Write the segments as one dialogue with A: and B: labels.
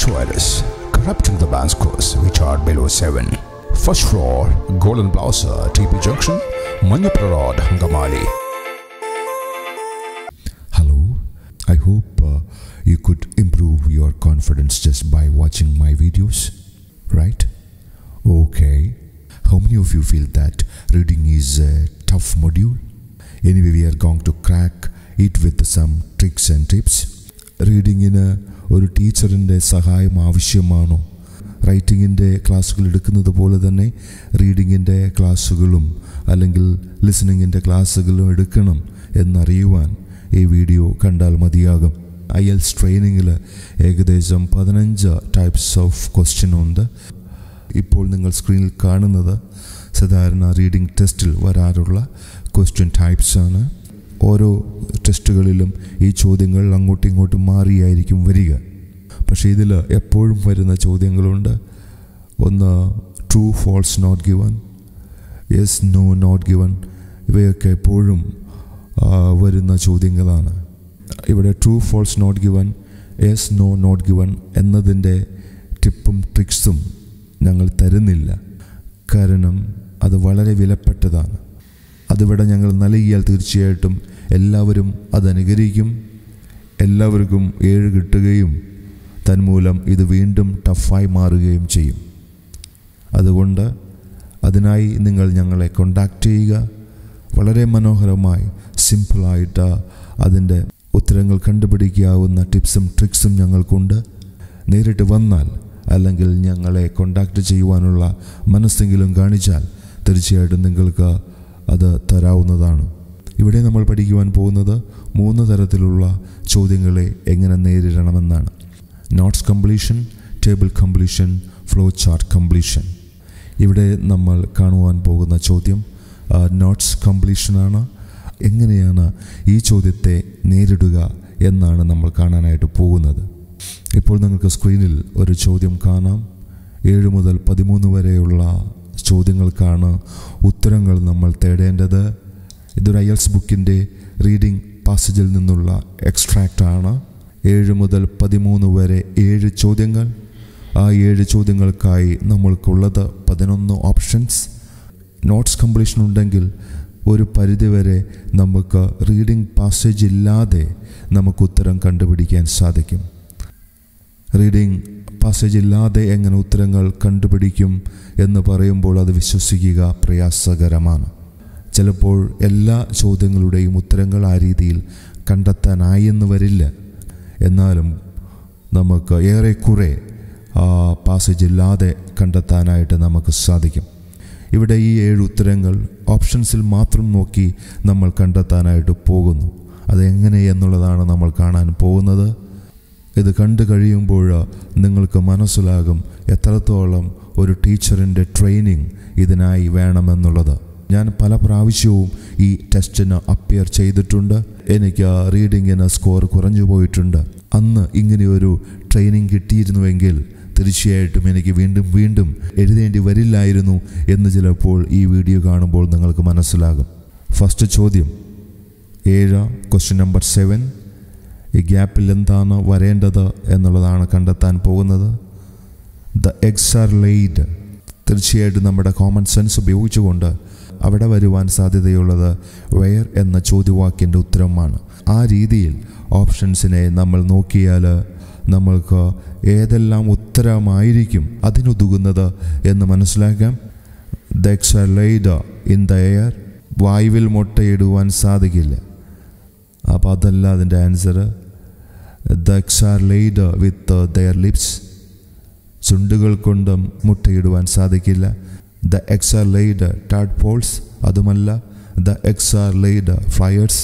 A: virus, corrupting the bank's course, which are below 7. First floor, Golden Plaza, TP Junction, Manjapura Road, Gamali. Hello, I hope uh, you could improve your confidence just by watching my videos, right? Okay. How many of you feel that reading is a tough module? Anyway, we are going to crack it with some tricks and tips. റീഡിങ്ങിന് ഒരു ടീച്ചറിൻ്റെ സഹായം ആവശ്യമാണോ റൈറ്റിങ്ങിൻ്റെ ക്ലാസ്സുകൾ എടുക്കുന്നത് പോലെ തന്നെ റീഡിങ്ങിൻ്റെ ക്ലാസ്സുകളും അല്ലെങ്കിൽ ലിസണിങ്ങിൻ്റെ ക്ലാസ്സുകളും എടുക്കണം എന്നറിയുവാൻ ഈ വീഡിയോ കണ്ടാൽ മതിയാകും ഐ എൽസ് ട്രെയിനിങ്ങിൽ ഏകദേശം പതിനഞ്ച് ടൈപ്സ് ഓഫ് ക്വസ്റ്റ്യൻ ഉണ്ട് ഇപ്പോൾ നിങ്ങൾ സ്ക്രീനിൽ കാണുന്നത് സാധാരണ റീഡിംഗ് ടെസ്റ്റിൽ വരാറുള്ള ക്വസ്റ്റ്യൻ ടൈപ്സ് ആണ് ഓരോ ടെസ്റ്റുകളിലും ഈ ചോദ്യങ്ങൾ അങ്ങോട്ടും ഇങ്ങോട്ടും മാറിയായിരിക്കും വരിക പക്ഷേ ഇതിൽ എപ്പോഴും വരുന്ന ചോദ്യങ്ങളുണ്ട് ഒന്ന് true false not given yes no not given ഇവയൊക്കെ എപ്പോഴും ആ, വരുന്ന ചോദ്യങ്ങളാണ് ഇവിടെ true false not given yes no not given എന്നതിൻ്റെ ടിപ്പും ട്രിക്സും ഞങ്ങൾ തരുന്നില്ല കാരണം അത് വളരെ വിലപ്പെട്ടതാണ് അതിവിടെ ഞങ്ങൾ നൽകിയാൽ തീർച്ചയായിട്ടും എല്ലാവരും അതനുകരിക്കും എല്ലാവർക്കും ഏഴ് കിട്ടുകയും തന്മൂലം ഇത് വീണ്ടും ടഫായി മാറുകയും ചെയ്യും അതുകൊണ്ട് അതിനായി നിങ്ങൾ ഞങ്ങളെ കോണ്ടാക്റ്റ് ചെയ്യുക വളരെ മനോഹരമായി സിമ്പിളായിട്ട് അതിൻ്റെ ഉത്തരങ്ങൾ കണ്ടുപിടിക്കാവുന്ന ടിപ്സും ട്രിക്സും ഞങ്ങൾക്കുണ്ട് നേരിട്ട് വന്നാൽ അല്ലെങ്കിൽ ഞങ്ങളെ കോണ്ടാക്റ്റ് ചെയ്യുവാനുള്ള മനസ്സെങ്കിലും കാണിച്ചാൽ തീർച്ചയായിട്ടും നിങ്ങൾക്ക് അത് തരാവുന്നതാണ് ഇവിടെ നമ്മൾ പഠിക്കുവാൻ പോകുന്നത് മൂന്ന് തരത്തിലുള്ള ചോദ്യങ്ങളെ എങ്ങനെ നേരിടണമെന്നാണ് notes completion table completion flow chart completion ഇവിടെ നമ്മൾ കാണുവാൻ പോകുന്ന ചോദ്യം നോട്ട്സ് കംപ്ലീഷനാണ് എങ്ങനെയാണ് ഈ ചോദ്യത്തെ നേരിടുക എന്നാണ് നമ്മൾ കാണാനായിട്ട് പോകുന്നത് ഇപ്പോൾ നിങ്ങൾക്ക് സ്ക്രീനിൽ ഒരു ചോദ്യം കാണാം ഏഴ് മുതൽ പതിമൂന്ന് വരെയുള്ള ചോദ്യങ്ങൾക്കാണ് ഉത്തരങ്ങൾ നമ്മൾ തേടേണ്ടത് ഇതൊരു ഐ എൽസ് ബുക്കിൻ്റെ റീഡിംഗ് പാസേജിൽ നിന്നുള്ള എക്സ്ട്രാക്റ്റ് ആണ് ഏഴ് മുതൽ പതിമൂന്ന് വരെ ഏഴ് ചോദ്യങ്ങൾ ആ ഏഴ് ചോദ്യങ്ങൾക്കായി നമ്മൾക്കുള്ളത് പതിനൊന്ന് ഓപ്ഷൻസ് നോട്ട്സ് കംപ്ലീഷൻ ഉണ്ടെങ്കിൽ ഒരു പരിധിവരെ നമുക്ക് റീഡിംഗ് പാസേജ് ഇല്ലാതെ നമുക്ക് ഉത്തരം കണ്ടുപിടിക്കാൻ സാധിക്കും റീഡിംഗ് പാസേജ് ഇല്ലാതെ എങ്ങനെ ഉത്തരങ്ങൾ കണ്ടുപിടിക്കും എന്ന് പറയുമ്പോൾ അത് വിശ്വസിക്കുക പ്രയാസകരമാണ് ചിലപ്പോൾ എല്ലാ ചോദ്യങ്ങളുടെയും ഉത്തരങ്ങൾ ആ രീതിയിൽ കണ്ടെത്താനായെന്ന് വരില്ല എന്നാലും നമുക്ക് ഏറെക്കുറെ ആ പാസേജ് ഇല്ലാതെ കണ്ടെത്താനായിട്ട് നമുക്ക് സാധിക്കും ഇവിടെ ഈ ഏഴ് ഉത്തരങ്ങൾ ഓപ്ഷൻസിൽ മാത്രം നോക്കി നമ്മൾ കണ്ടെത്താനായിട്ട് പോകുന്നു അതെങ്ങനെ എന്നുള്ളതാണ് നമ്മൾ കാണാൻ പോകുന്നത് ഇത് കണ്ടു കഴിയുമ്പോൾ നിങ്ങൾക്ക് മനസ്സിലാകും എത്രത്തോളം ഒരു ടീച്ചറിൻ്റെ ട്രെയിനിങ് ഇതിനായി വേണമെന്നുള്ളത് ഞാൻ പല പ്രാവശ്യവും ഈ ടെസ്റ്റിന് അപ്പിയർ ചെയ്തിട്ടുണ്ട് എനിക്ക് റീഡിങ്ങിന് സ്കോർ കുറഞ്ഞു പോയിട്ടുണ്ട് അന്ന് ഇങ്ങനെയൊരു ട്രെയിനിങ് കിട്ടിയിരുന്നുവെങ്കിൽ തീർച്ചയായിട്ടും എനിക്ക് വീണ്ടും വീണ്ടും എഴുതേണ്ടി വരില്ലായിരുന്നു എന്ന് ചിലപ്പോൾ ഈ വീഡിയോ കാണുമ്പോൾ നിങ്ങൾക്ക് മനസ്സിലാകും ഫസ്റ്റ് ചോദ്യം ഏഴ് ക്വസ്റ്റ്യൻ നമ്പർ സെവൻ ഈ ഗ്യാപ്പിൽ എന്താണ് വരേണ്ടത് എന്നുള്ളതാണ് കണ്ടെത്താൻ പോകുന്നത് ദ എഗ്സ് ആർ ലെയ്ഡ് തീർച്ചയായിട്ടും നമ്മുടെ കോമൺ സെൻസ് ഉപയോഗിച്ചുകൊണ്ട് അവിടെ വരുവാൻ സാധ്യതയുള്ളത് വെയർ എന്ന ചോദ്യവാക്യൻ്റെ ഉത്തരമാണ് ആ രീതിയിൽ ഓപ്ഷൻസിനെ നമ്മൾ നോക്കിയാൽ നമ്മൾക്ക് ഏതെല്ലാം ഉത്തരമായിരിക്കും അതിനുതുകുന്നത് എന്ന് മനസ്സിലാക്കാം the eggs are laid in the air വായുവിൽ മുട്ടയിടുവാൻ സാധിക്കില്ല അപ്പോൾ അതല്ല അതിൻ്റെ answer the eggs are laid with their lips ചുണ്ടുകൾ കൊണ്ട് മുട്ടയിടുവാൻ സാധിക്കില്ല the eggs are laid tadpoles അതുമല്ല the eggs are laid flyers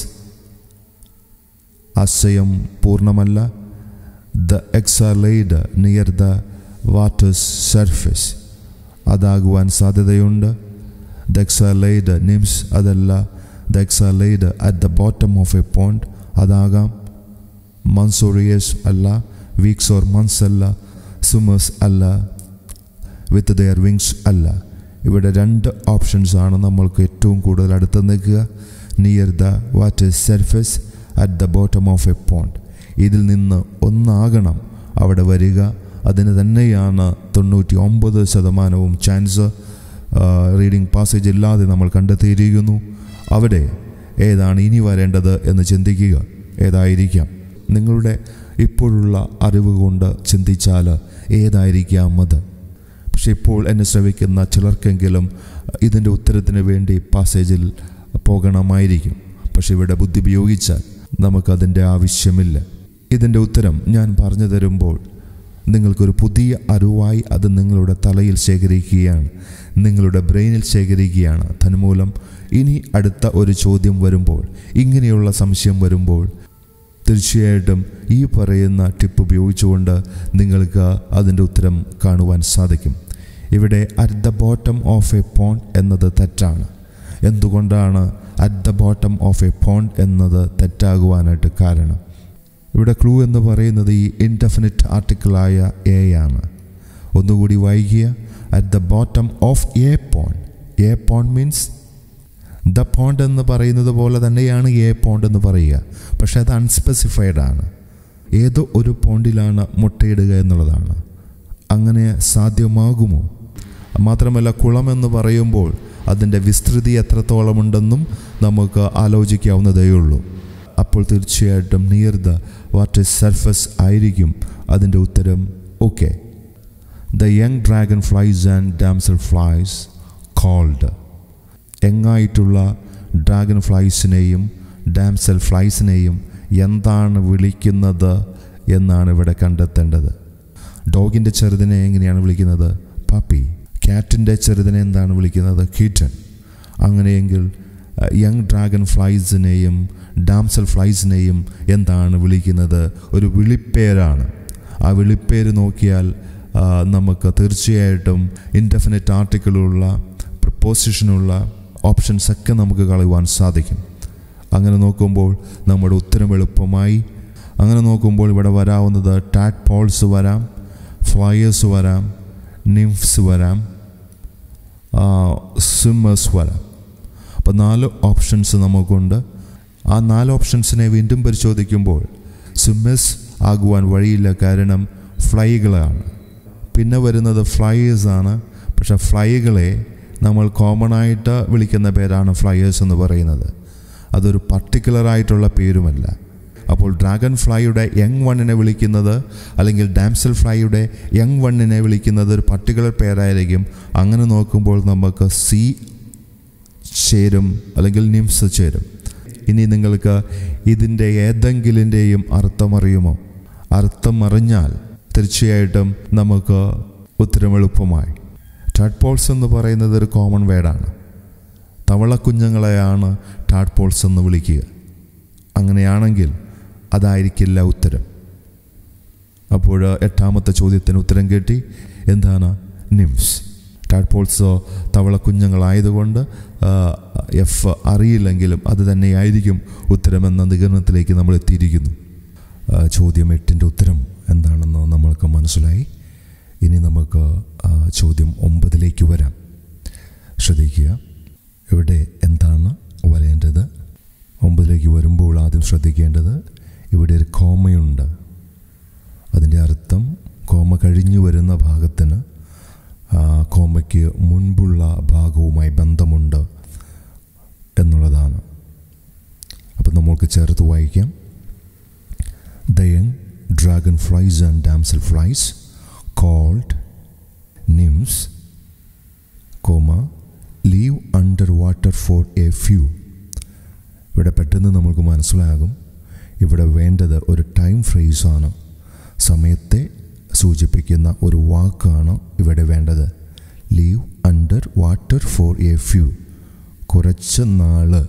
A: ആശയം പൂർണ്ണമല്ല the eggs are laid near the water's surface അതാകുവാൻ സാധ്യതയുണ്ട് the eggs are laid nymphs അതല്ല the eggs are laid at the bottom of a pond അതാകാം months or years അല്ല weeks or months അല്ല summers അല്ല വിത്ത് their wings അല്ല ഇവിടെ രണ്ട് options ആണ് നമ്മൾക്ക് ഏറ്റവും കൂടുതൽ അടുത്ത് നിൽക്കുക near the water surface at the bottom of a pond ഇതിൽ നിന്ന് ഒന്നാകണം അവിടെ വരിക അതിന് തന്നെയാണ് തൊണ്ണൂറ്റി ഒമ്പത് ശതമാനവും ചാൻസ് റീഡിംഗ് പാസേജ് ഇല്ലാതെ നമ്മൾ കണ്ടെത്തിയിരിക്കുന്നു അവിടെ ഏതാണ് ഇനി വരേണ്ടത് എന്ന് ചിന്തിക്കുക ഏതായിരിക്കാം നിങ്ങളുടെ ഇപ്പോഴുള്ള അറിവ് കൊണ്ട് ചിന്തിച്ചാൽ ഏതായിരിക്കാം അത് പക്ഷെ ഇപ്പോൾ എന്നെ ശ്രവിക്കുന്ന ചിലർക്കെങ്കിലും ഇതിൻ്റെ ഉത്തരത്തിന് വേണ്ടി പാസേജിൽ പോകണമായിരിക്കും പക്ഷെ ഇവിടെ ബുദ്ധി ഉപയോഗിച്ചാൽ നമുക്കതിൻ്റെ ആവശ്യമില്ല ഇതിൻ്റെ ഉത്തരം ഞാൻ പറഞ്ഞു തരുമ്പോൾ നിങ്ങൾക്കൊരു പുതിയ അറിവായി അത് നിങ്ങളുടെ തലയിൽ ശേഖരിക്കുകയാണ് നിങ്ങളുടെ ബ്രെയിനിൽ ശേഖരിക്കുകയാണ് തന്മൂലം ഇനി അടുത്ത ഒരു ചോദ്യം വരുമ്പോൾ ഇങ്ങനെയുള്ള സംശയം വരുമ്പോൾ തീർച്ചയായിട്ടും ഈ പറയുന്ന ടിപ്പ് ഉപയോഗിച്ചുകൊണ്ട് നിങ്ങൾക്ക് അതിൻ്റെ ഉത്തരം കാണുവാൻ സാധിക്കും ഇവിടെ at the bottom of a pond എന്നത് തെറ്റാണ് എന്തുകൊണ്ടാണ് at the bottom of a pond എന്നത് തെറ്റാകുവാനായിട്ട് കാരണം ഇവിടെ ക്ലൂ എന്ന് പറയുന്നത് ഈ ഇൻഡെഫിനിറ്റ് ആർട്ടിക്കിളായ എ ആണ് ഒന്നുകൂടി വായിക്കുക at the bottom of a pond a pond means the pond എന്ന് പറയുന്നത് പോലെ തന്നെയാണ് എ പോണ്ട് എന്ന് പറയുക പക്ഷേ അത് അൺസ്പെസിഫൈഡ് ആണ് ഏതോ ഒരു പോണ്ടിലാണ് മുട്ടയിടുക എന്നുള്ളതാണ് അങ്ങനെ സാധ്യമാകുമോ മാത്രമല്ല കുളം എന്ന് പറയുമ്പോൾ അതിൻ്റെ വിസ്തൃതി എത്രത്തോളമുണ്ടെന്നും നമുക്ക് ആലോചിക്കാവുന്നതേയുള്ളൂ അപ്പോൾ തീർച്ചയായിട്ടും നിയർ ദ വാട്ടർ സർഫസ് ആയിരിക്കും അതിൻ്റെ ഉത്തരം okay the young dragon flies and damsel flies called യങ്ങായിട്ടുള്ള ഡ്രാഗൺ ഫ്ലൈസിനെയും ഡാംസൽ ഫ്ലൈസിനെയും എന്താണ് വിളിക്കുന്നത് എന്നാണ് ഇവിടെ കണ്ടെത്തേണ്ടത് ഡോഗിൻ്റെ ചെറുതിനെ എങ്ങനെയാണ് വിളിക്കുന്നത് പപ്പി ക്യാറ്റിൻ്റെ ചെറുതിനെ എന്താണ് വിളിക്കുന്നത് കീറ്റൻ അങ്ങനെയെങ്കിൽ യങ് ഡ്രാഗൺ ഫ്ലൈസിനെയും ഡാംസൽ ഫ്ലൈസിനെയും എന്താണ് വിളിക്കുന്നത് ഒരു വിളിപ്പേരാണ് ആ വിളിപ്പേര് നോക്കിയാൽ ആ, നമുക്ക് തീർച്ചയായിട്ടും ഇൻഡെഫിനിറ്റ് ആർട്ടിക്കിളുള്ള പ്രപ്പോസിഷനുള്ള ഓപ്ഷൻസ് ഒക്കെ നമുക്ക് കളയുവാൻ സാധിക്കും അങ്ങനെ നോക്കുമ്പോൾ നമ്മുടെ ഉത്തരം എളുപ്പമായി അങ്ങനെ നോക്കുമ്പോൾ ഇവിടെ വരാവുന്നത് ടാറ്റ് പോൾസ് വരാം ഫ്ലയേഴ്സ് വരാം നിംഫ്സ് വരാം സ്വിമ്മേഴ്സ് വരാം അപ്പോൾ നാല് ഓപ്ഷൻസ് നമുക്കുണ്ട് ആ നാല് ഓപ്ഷൻസിനെ വീണ്ടും പരിശോധിക്കുമ്പോൾ സ്വിമ്മേഴ്സ് ആകുവാൻ വഴിയില്ല കാരണം ഫ്ലൈകളാണ് പിന്നെ വരുന്നത് ഫ്ലയേഴ്സ് ആണ് പക്ഷെ ഫ്ലൈകളെ നമ്മൾ കോമൺ ആയിട്ട് വിളിക്കുന്ന പേരാണ് ഫ്ലയേഴ്സ് എന്ന് പറയുന്നത് അതൊരു പർട്ടിക്കുലർ ആയിട്ടുള്ള പേരുമല്ല അപ്പോൾ ഡ്രാഗൺ ഫ്ലൈയുടെ യങ് വണ്ണിനെ വിളിക്കുന്നത് അല്ലെങ്കിൽ ഡാംസൽ ഫ്ലൈയുടെ യങ് വണ്ണിനെ വിളിക്കുന്നത് ഒരു പർട്ടിക്കുലർ പേരായിരിക്കും അങ്ങനെ നോക്കുമ്പോൾ നമുക്ക് സി ചേരും അല്ലെങ്കിൽ നിംസ് ചേരും ഇനി നിങ്ങൾക്ക് ഇതിൻ്റെ ഏതെങ്കിലിൻ്റെയും അർത്ഥം അറിയുമോ അർത്ഥം അറിഞ്ഞാൽ തീർച്ചയായിട്ടും നമുക്ക് ഉത്തരം എളുപ്പമായി ടാഡ്പോൾസ് എന്ന് പറയുന്നത് ഒരു കോമൺ വേർഡാണ് തവളക്കുഞ്ഞുങ്ങളെയാണ് ടാഡ്പോൾസ് എന്ന് വിളിക്കുക അങ്ങനെയാണെങ്കിൽ അതായിരിക്കില്ല ഉത്തരം അപ്പോൾ എട്ടാമത്തെ ചോദ്യത്തിന് ഉത്തരം കിട്ടി എന്താണ് നിംസ് ടാഡ്പോൾസ് തവളക്കുഞ്ഞുങ്ങളായതുകൊണ്ട് എഫ് അറിയില്ലെങ്കിലും അത് തന്നെയായിരിക്കും ഉത്തരമെന്ന നിഗമനത്തിലേക്ക് നമ്മൾ എത്തിയിരിക്കുന്നു ആ, ചോദ്യം എട്ടിൻ്റെ ഉത്തരം എന്താണെന്ന് നമ്മൾക്ക് മനസ്സിലായി ഇനി നമുക്ക് ആ, ചോദ്യം ഒമ്പതിലേക്ക് വരാം ശ്രദ്ധിക്കുക ഇവിടെ എന്താണ് വരേണ്ടത് ഒമ്പതിലേക്ക് വരുമ്പോൾ ആദ്യം ശ്രദ്ധിക്കേണ്ടത് ഇവിടെ ഒരു കോമയുണ്ട് അതിൻ്റെ അർത്ഥം കോമ കഴിഞ്ഞു വരുന്ന ഭാഗത്തിന് ആ, കോമയ്ക്ക് മുൻപുള്ള ഭാഗവുമായി ബന്ധമുണ്ട് എന്നുള്ളതാണ് അപ്പം നമ്മൾക്ക് ചേർത്ത് വായിക്കാം The young dragonflies and damselflies called nymphs, comma, live underwater for a few. ഇവിടെ പെട്ടെന്ന് നമുക്ക് മനസ്സിലാകും ഇവിടെ വേണ്ടത് ഒരു ടൈം ഫ്രേസാണ് സമയത്തെ സൂചിപ്പിക്കുന്ന ഒരു വാക്കാണ് ഇവിടെ വേണ്ടത് live under water for a few കുറച്ച് നാള്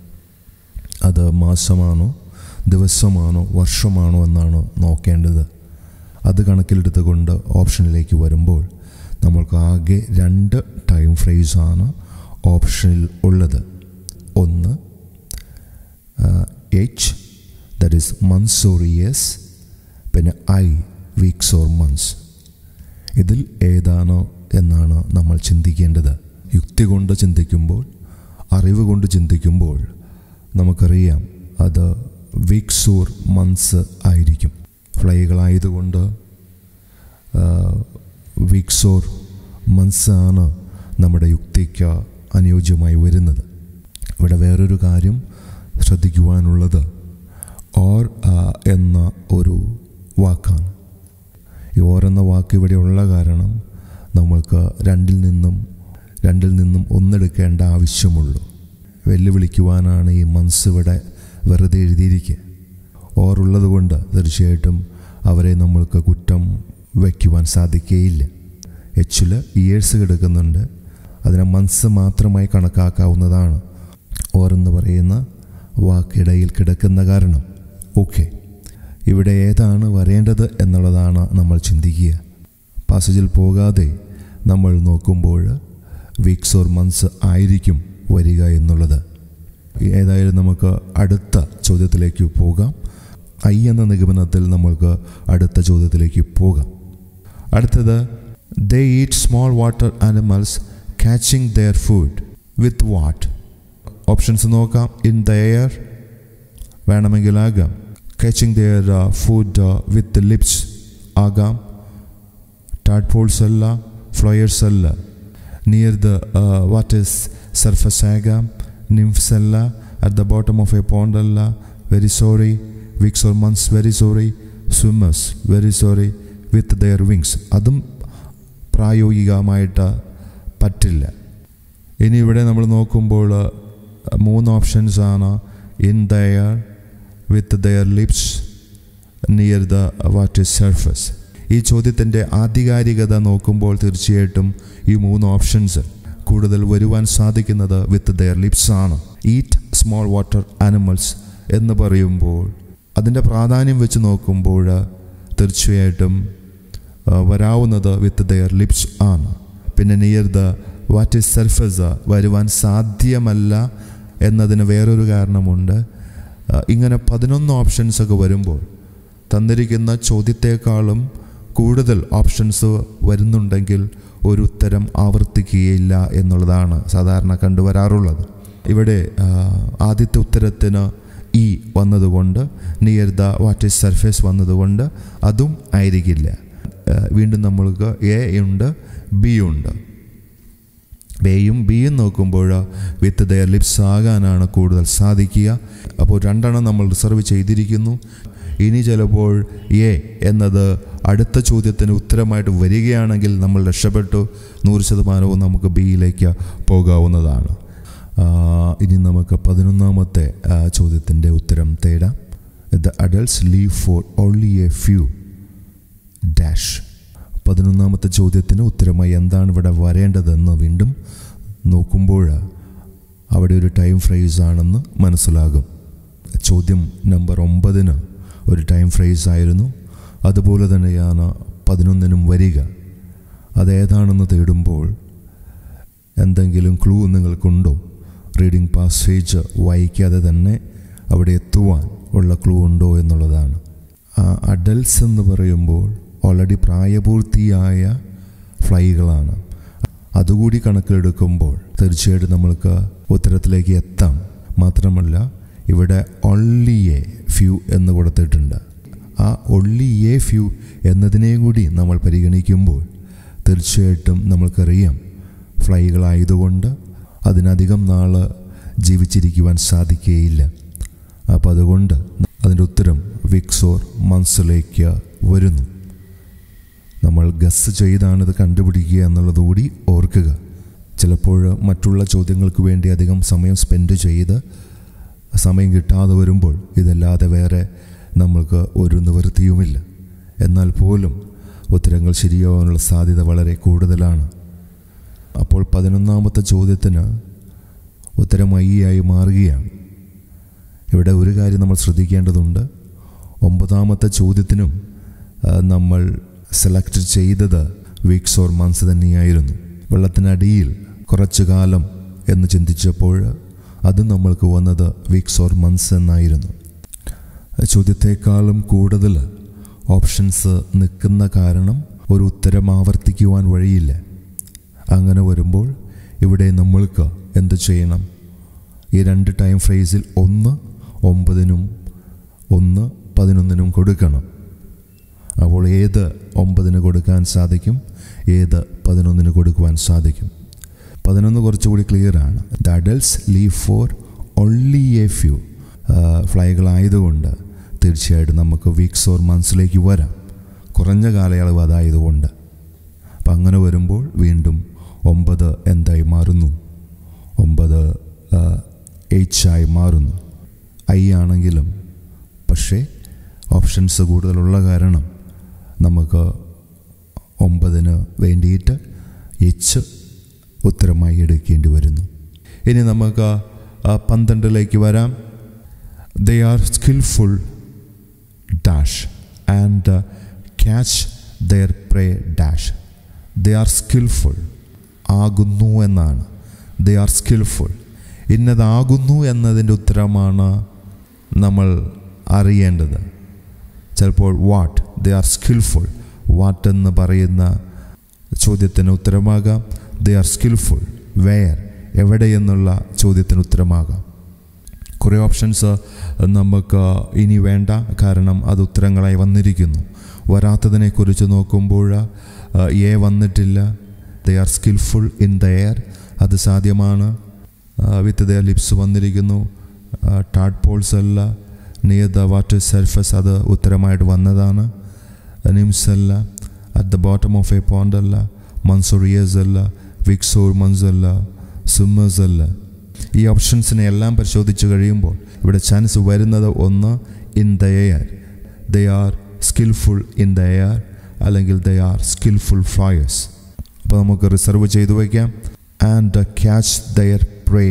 A: അത് മാസമാണോ ദിവസമാണോ വർഷമാണോ എന്നാണ് നോക്കേണ്ടത് അത് കണക്കിലെടുത്തുകൊണ്ട് ഓപ്ഷനിലേക്ക് വരുമ്പോൾ നമ്മൾക്ക് ആകെ രണ്ട് ടൈം ഫ്രേസാണ് ഓപ്ഷനിൽ ഉള്ളത് ഒന്ന് H that is months or years പിന്നെ ഐ വീക്സ് ഓർ മന്ത്സ് ഇതിൽ ഏതാണോ എന്നാണ് നമ്മൾ ചിന്തിക്കേണ്ടത് യുക്തി കൊണ്ട് ചിന്തിക്കുമ്പോൾ അറിവ് കൊണ്ട് ചിന്തിക്കുമ്പോൾ നമുക്കറിയാം അത് വീക്സ് ഓർ മന്ത്സ് ആയിരിക്കും ഫ്ലൈകളായതുകൊണ്ട് ആ, വീക്സ് ഓർ മന്ത്സ് ആണ് നമ്മുടെ യുക്തിക്ക് അനുയോജ്യമായി വരുന്നത് ഇവിടെ വേറൊരു കാര്യം ശ്രദ്ധിക്കുവാനുള്ളത് ഓർ എന്ന ഒരു വാക്കാണ് ഈ ഓർ എന്ന വാക്ക് ഇവിടെ ഉള്ള കാരണം നമ്മൾക്ക് രണ്ടിൽ നിന്നും രണ്ടിൽ നിന്നും ഒന്നെടുക്കേണ്ട ആവശ്യമുള്ളൂ വെല്ലുവിളിക്കുവാനാണ് ഈ മന്ത്സ് ഇവിടെ വെറുതെ എഴുതിയിരിക്കുക ഓർ ഉള്ളതുകൊണ്ട് തീർച്ചയായിട്ടും അവരെ നമ്മൾക്ക് കുറ്റം വയ്ക്കുവാൻ സാധിക്കുകയില്ല എച്ചിൽ ഇയേഴ്സ് കിടക്കുന്നുണ്ട് അതിനെ മന്ത്സ് മാത്രമായി കണക്കാക്കാവുന്നതാണ് ഓർ എന്ന് പറയുന്ന വാക്കിടയിൽ കിടക്കുന്ന കാരണം ഓക്കെ ഇവിടെ ഏതാണ് വരേണ്ടത് എന്നുള്ളതാണ് നമ്മൾ ചിന്തിക്കുക പാസേജിൽ പോകാതെ നമ്മൾ നോക്കുമ്പോൾ വീക്സ് ഓർ മന്ത്സ് ആയിരിക്കും വരിക എന്നുള്ളത് ഏതായാലും നമുക്ക് അടുത്ത ചോദ്യത്തിലേക്ക് പോകാം ഐ എന്ന നിഗമനത്തിൽ നമ്മൾക്ക് അടുത്ത ചോദ്യത്തിലേക്ക് പോകാം അടുത്തത് they eat small water animals catching their food with what options നോക്കാം ഇൻ ദ എയർ വേണമെങ്കിലാകാം catching their food with lips ആകാം ടാഡ്പോൾസ് അല്ല ഫ്ലോയേഴ്സ് അല്ല near the water's surface ആകാം നിംഫ്സ് അല്ല at the bottom of a pond അല്ല very sorry weeks or months very sorry swimmers very sorry with their wings അതും പ്രായോഗികമായിട്ട് പറ്റില്ല ഇനി ഇവിടെ നമ്മൾ നോക്കുമ്പോൾ മൂന്ന് ഓപ്ഷൻസ് ആണ് in their with their lips near the water's surface ഈ ചോദ്യത്തിൻ്റെ ആധികാരികത നോക്കുമ്പോൾ തീർച്ചയായിട്ടും ഈ മൂന്ന് ഓപ്ഷൻസ് കൂടുതൽ വരുവാൻ സാധിക്കുന്നത് വിത്ത് ദയർ ലിപ്സ് ആണ് ഈറ്റ് സ്മോൾ വാട്ടർ ആനിമൽസ് എന്ന് പറയുമ്പോൾ അതിൻ്റെ പ്രാധാന്യം വെച്ച് നോക്കുമ്പോൾ തീർച്ചയായിട്ടും വരാവുന്നത് വിത്ത് ദയർ ലിപ്സ് ആണ് പിന്നെ near the water's surface വരുവാൻ സാധ്യമല്ല എന്നതിന് വേറൊരു കാരണമുണ്ട് ഇങ്ങനെ പതിനൊന്ന് ഓപ്ഷൻസ് ഒക്കെ വരുമ്പോൾ തന്നിരിക്കുന്ന ചോദ്യത്തെക്കാളും കൂടുതൽ ഓപ്ഷൻസ് വരുന്നുണ്ടെങ്കിൽ ഒരു ഉത്തരം ആവർത്തിക്കുകയില്ല എന്നുള്ളതാണ് സാധാരണ കണ്ടുവരാറുള്ളത് ഇവിടെ ആദ്യത്തെ ഉത്തരത്തിന് ഇ വന്നതുകൊണ്ട് near the water's surface വന്നതുകൊണ്ട് അതും ആയിരിക്കില്ല വീണ്ടും നമ്മൾക്ക് എ ഉണ്ട് ബി ഉണ്ട് എയും ബിയും നോക്കുമ്പോൾ വിത്ത് ദയർ ലിപ്സ് ആകാനാണ് കൂടുതൽ സാധിക്കുക അപ്പോൾ രണ്ടെണ്ണം നമ്മൾ റിസർവ് ചെയ്തിരിക്കുന്നു ഇനി ചിലപ്പോൾ എ എന്നത് അടുത്ത ചോദ്യത്തിന് ഉത്തരമായിട്ട് വരികയാണെങ്കിൽ നമ്മൾ രക്ഷപ്പെട്ടു നൂറ് ശതമാനവും നമുക്ക് ബിയിലേക്ക് പോകാവുന്നതാണ് ഇനി നമുക്ക് പതിനൊന്നാമത്തെ ചോദ്യത്തിൻ്റെ ഉത്തരം തേടാം the adults leave for only a few dash പതിനൊന്നാമത്തെ ചോദ്യത്തിന് ഉത്തരമായി എന്താണ് ഇവിടെ വരേണ്ടതെന്ന് വീണ്ടും നോക്കുമ്പോൾ അവിടെ ഒരു ടൈം ഫ്രേസ് ആണെന്ന് മനസ്സിലാകും ചോദ്യം നമ്പർ ഒമ്പതിന് ഒരു ടൈം ഫ്രേസ് ആയിരുന്നു അതുപോലെ തന്നെയാണ് പതിനൊന്നിനും വരിക അതേതാണെന്ന് തേടുമ്പോൾ എന്തെങ്കിലും ക്ലൂ നിങ്ങൾക്കുണ്ടോ റീഡിംഗ് പാസേജ് വായിക്കാതെ തന്നെ അവിടെ എത്തുവാൻ ഉള്ള ക്ലൂ ഉണ്ടോ എന്നുള്ളതാണ് അഡൽട്സ് എന്ന് പറയുമ്പോൾ ഓൾറെഡി പ്രായപൂർത്തിയായ ഫ്ലൈകളാണ് അതുകൂടി കണക്കിലെടുക്കുമ്പോൾ തീർച്ചയായിട്ടും നമ്മൾക്ക് ഉത്തരത്തിലേക്ക് എത്താം മാത്രമല്ല ഇവിടെ ഒൺലി എ ഫ്യൂ എന്ന് കൊടുത്തിട്ടുണ്ട് ആ ഒൺലി എ ഫ്യൂ എന്നതിനെയും കൂടി നമ്മൾ പരിഗണിക്കുമ്പോൾ തീർച്ചയായിട്ടും നമ്മൾക്കറിയാം ഫ്ലൈകളായതുകൊണ്ട് അതിനധികം നാൾ ജീവിച്ചിരിക്കുവാൻ സാധിക്കുകയില്ല അപ്പോൾ അതുകൊണ്ട് അതിൻ്റെ ഉത്തരം വിക്സോർ മൻസിലേക്ക് വരുന്നു നമ്മൾ ഗസ് ചെയ്താണ് ഇത് കണ്ടുപിടിക്കുക എന്നുള്ളതുകൂടി ഓർക്കുക ചിലപ്പോൾ മറ്റുള്ള ചോദ്യങ്ങൾക്ക് വേണ്ടി അധികം സമയം സ്പെൻഡ് ചെയ്ത് സമയം കിട്ടാതെ വരുമ്പോൾ ഇതല്ലാതെ വേറെ നമ്മൾക്ക് ഒരു നിവൃത്തിയുമില്ല എന്നാൽ പോലും ഉത്തരങ്ങൾ ശരിയാവാനുള്ള സാധ്യത വളരെ കൂടുതലാണ് അപ്പോൾ പതിനൊന്നാമത്തെ ചോദ്യത്തിന് ഉത്തരം ഐയായി മാറുകയാണ് ഇവിടെ ഒരു കാര്യം നമ്മൾ ശ്രദ്ധിക്കേണ്ടതുണ്ട് ഒമ്പതാമത്തെ ചോദ്യത്തിനും നമ്മൾ സെലക്ട് ചെയ്തത് വീക്സ് ഓർ മന്ത്സ് തന്നെയായിരുന്നു വെള്ളത്തിനടിയിൽ കുറച്ചു കാലം എന്ന് ചിന്തിച്ചപ്പോൾ അത് നമ്മൾക്ക് വന്നത് വീക്സ് ഓർ മന്ത്സ് എന്നായിരുന്നു ചോദ്യത്തെക്കാളും കൂടുതൽ ഓപ്ഷൻസ് നിൽക്കുന്ന കാരണം ഒരു ഉത്തരം ആവർത്തിക്കുവാൻ വഴിയില്ല അങ്ങനെ വരുമ്പോൾ ഇവിടെ നമ്മൾക്ക് എന്ത് ചെയ്യണം ഈ രണ്ട് ടൈം ഫ്രേസിൽ ഒന്ന് ഒമ്പതിനും ഒന്ന് പതിനൊന്നിനും കൊടുക്കണം അപ്പോൾ ഏത് ഒമ്പതിന് കൊടുക്കാൻ സാധിക്കും ഏത് പതിനൊന്നിന് കൊടുക്കുവാൻ സാധിക്കും പതിനൊന്ന് കുറച്ചുകൂടി ക്ലിയറാണ് the adults leave for only a few ഫ്ലൈകളായതുകൊണ്ട് തീർച്ചയായിട്ടും നമുക്ക് വീക്സ് ഓർ മന്ത്സിലേക്ക് വരാം കുറഞ്ഞ കാലയളവ് അതായതുകൊണ്ട് അപ്പം അങ്ങനെ വരുമ്പോൾ വീണ്ടും ഒമ്പത് എന്തായി മാറുന്നു ഒമ്പത് എയ്ച്ചായി മാറുന്നു ഐ ആണെങ്കിലും പക്ഷേ ഓപ്ഷൻസ് കൂടുതലുള്ള കാരണം നമുക്ക് ഒമ്പതിന് വേണ്ടിയിട്ട് എച്ച് ഉത്തരമായി എടുക്കേണ്ടി വരുന്നു ഇനി നമുക്ക് ആ പന്ത്രണ്ടിലേക്ക് വരാം they are skilful dash and catch their prey dash they are skilful ആകുന്നു എന്നാണ് ദേ ആർ സ്കിൽഫുൾ ഇന്നതാകുന്നു എന്നതിൻ്റെ ഉത്തരമാണ് നമ്മൾ അറിയേണ്ടത് ചിലപ്പോൾ what they are skilful what എന്ന് പറയുന്ന ചോദ്യത്തിന് ഉത്തരമാകാം ദേ ആർ സ്കിൽഫുൾ വെയർ എവിടെ എന്നുള്ള ചോദ്യത്തിന് ഉത്തരമാകാം കുറേ ഓപ്ഷൻസ് നമുക്ക് ഇനി വേണ്ട കാരണം അത് ഉത്തരങ്ങളായി വന്നിരിക്കുന്നു വരാത്തതിനെക്കുറിച്ച് നോക്കുമ്പോൾ എ വന്നിട്ടില്ല they are skilful in the air അത് സാധ്യമാണ് വിത്ത് ദ ലിപ്സ് വന്നിരിക്കുന്നു ടാഡ് പോൾസ് അല്ല നിയർ ദ വാട്ടർ സർഫസ് അത് ഉത്തരമായിട്ട് വന്നതാണ് നിംസ് അല്ല at the bottom of a pond അല്ല മൺസോറിയേഴ്സ് അല്ല വിക്സോർ മൺസ് അല്ല സ്വിമ്മേഴ്സ് അല്ല ഈ ഓപ്ഷൻസിനെ എല്ലാം പരിശോധിച്ച് കഴിയുമ്പോൾ ഇവിടെ ചാൻസ് വരുന്നത് ഒന്ന് in the air they are skilful in the air അല്ലെങ്കിൽ ദേ ആർ സ്കിൽഫുൾ ഫ്ലയേഴ്സ് അപ്പോൾ നമുക്ക് റിസർവ് ചെയ്തു വയ്ക്കാം and catch their prey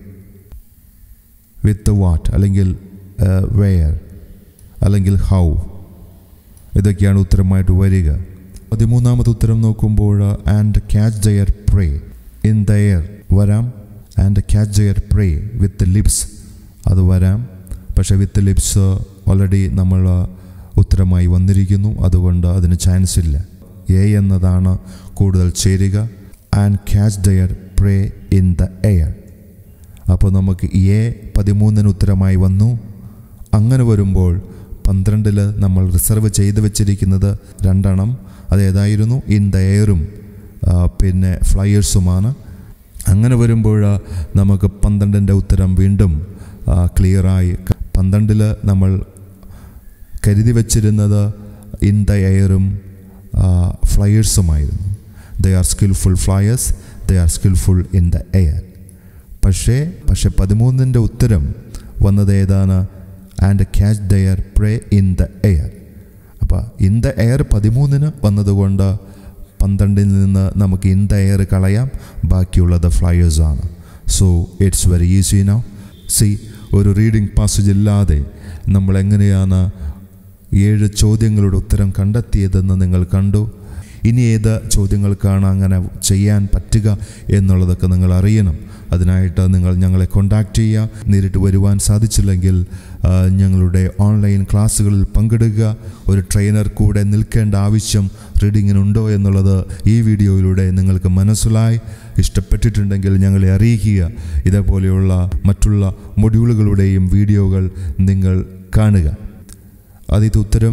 A: with what അല്ലെങ്കിൽ വെയർ അല്ലെങ്കിൽ ഹൗ ഇതൊക്കെയാണ് ഉത്തരമായിട്ട് വരിക പതിമൂന്നാമത് ഉത്തരം നോക്കുമ്പോൾ and catch their prey in their വരാം and catch their prey with lips അത് വരാം പക്ഷേ വിത്ത് ലിപ്സ് ഓൾറെഡി നമ്മൾ ഉത്തരമായി വന്നിരിക്കുന്നു അതുകൊണ്ട് അതിന് ചാൻസ് ഇല്ല എ എന്നതാണ് കൂടുതൽ ചേരുക and catch their prey in the air അപ്പോൾ നമുക്ക് എ പതിമൂന്നിന് ഉത്തരമായി വന്നു അങ്ങനെ വരുമ്പോൾ പന്ത്രണ്ടിൽ നമ്മൾ റിസർവ് ചെയ്ത് വെച്ചിരിക്കുന്നത് രണ്ടെണ്ണം അതേതായിരുന്നു ഇൻ ദ എയറും പിന്നെ ഫ്ലയേഴ്സുമാണ് അങ്ങനെ വരുമ്പോൾ നമുക്ക് പന്ത്രണ്ടിൻ്റെ ഉത്തരം വീണ്ടും ക്ലിയറായി പന്ത്രണ്ടിൽ നമ്മൾ കരുതി വച്ചിരുന്നത് ഇൻ ദ എയറും ഫ്ലയേഴ്സുമായിരുന്നു they are skilful flyers they are skilful in the air പക്ഷേ പക്ഷേ പതിമൂന്നിൻ്റെ ഉത്തരം വന്നത് ഏതാണ് and catch their prey in the air അപ്പോൾ ഇൻ ദ എയർ പതിമൂന്നിന് വന്നതുകൊണ്ട് പന്ത്രണ്ടിൽ നിന്ന് നമുക്ക് ഇൻ ദ എയർ കളയാം ബാക്കിയുള്ളത് ഫ്ലയേഴ്സാണ് so it's very easy now C ഒരു റീഡിംഗ് പാസേജ് ഇല്ലാതെ നമ്മൾ എങ്ങനെയാണ് ഏഴ് ചോദ്യങ്ങളുടെ ഉത്തരം കണ്ടെത്തിയതെന്ന് നിങ്ങൾ കണ്ടു ഇനി ഏത് ചോദ്യങ്ങൾക്കാണ് അങ്ങനെ ചെയ്യാൻ പറ്റുക എന്നുള്ളതൊക്കെ നിങ്ങൾ അറിയണം അതിനായിട്ട് നിങ്ങൾ ഞങ്ങളെ കോണ്ടാക്ട് ചെയ്യുക നേരിട്ട് വരുവാൻ സാധിച്ചില്ലെങ്കിൽ ഞങ്ങളുടെ ഓൺലൈൻ ക്ലാസ്സുകളിൽ പങ്കെടുക്കുക ഒരു ട്രെയിനർ കൂടെ നിൽക്കേണ്ട ആവശ്യം റീഡിങ്ങിനുണ്ടോ എന്നുള്ളത് ഈ വീഡിയോയിലൂടെ നിങ്ങൾക്ക് മനസ്സിലായി ഇഷ്ടപ്പെട്ടിട്ടുണ്ടെങ്കിൽ ഞങ്ങളെ അറിയിക്കുക ഇതേപോലെയുള്ള മറ്റുള്ള മൊഡ്യൂളുകളുടെയും വീഡിയോകൾ നിങ്ങൾ കാണുക ആദ്യത്തെ ഉത്തരം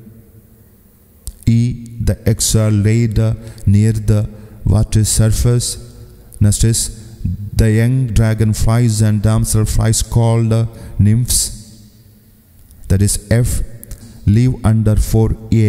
A: E. The eggs are laid near the water surface. Next is the young dragonflies and damselflies called nymphs. That is F. Live under 4A.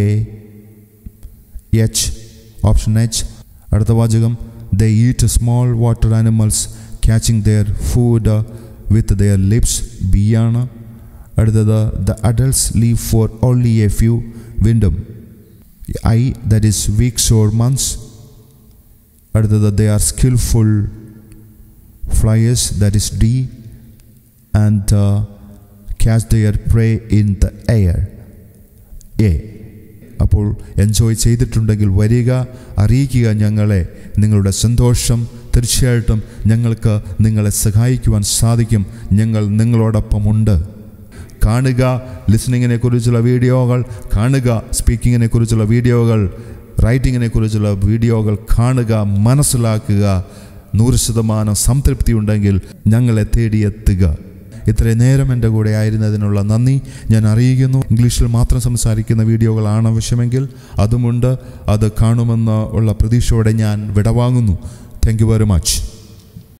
A: H. Option H. അടുത്ത വാചകം they eat small water animals catching their food with their lips B ആണ് അടുത്തത് the adults leave for only a few വീണ്ടും I that is weeks or months അടുത്തത് they are skilful flyers that is D and catch their prey in the air A അപ്പോൾ enjoy ചെയ്തിട്ടുണ്ടെങ്കിൽ വരിക അറിയിക്കുക ഞങ്ങളെ നിങ്ങളുടെ സന്തോഷം തീർച്ചയായിട്ടും ഞങ്ങൾക്ക് നിങ്ങളെ സഹായിക്കുവാൻ സാധിക്കും ഞങ്ങൾ നിങ്ങളോടൊപ്പമുണ്ട് കാണുക ലിസണിങ്ങിനെ കുറിച്ചുള്ള വീഡിയോകൾ കാണുക സ്പീക്കിങ്ങിനെ കുറിച്ചുള്ള വീഡിയോകൾ റൈറ്റിങ്ങിനെ കുറിച്ചുള്ള വീഡിയോകൾ കാണുക മനസ്സിലാക്കുക നൂറ് ശതമാനം സംതൃപ്തി ഉണ്ടെങ്കിൽ ഞങ്ങളെ തേടിയെത്തുക ഇത്രയും നേരം എൻ്റെ കൂടെ ആയിരുന്നതിനുള്ള നന്ദി ഞാൻ അറിയിക്കുന്നു ഇംഗ്ലീഷിൽ മാത്രം സംസാരിക്കുന്ന വീഡിയോകളാണ് ആവശ്യമെങ്കിൽ അതുമുണ്ട് അത് കാണുമെന്ന് ഉള്ള പ്രതീക്ഷയോടെ ഞാൻ വിടവാങ്ങുന്നു താങ്ക് യു വെരി മച്ച്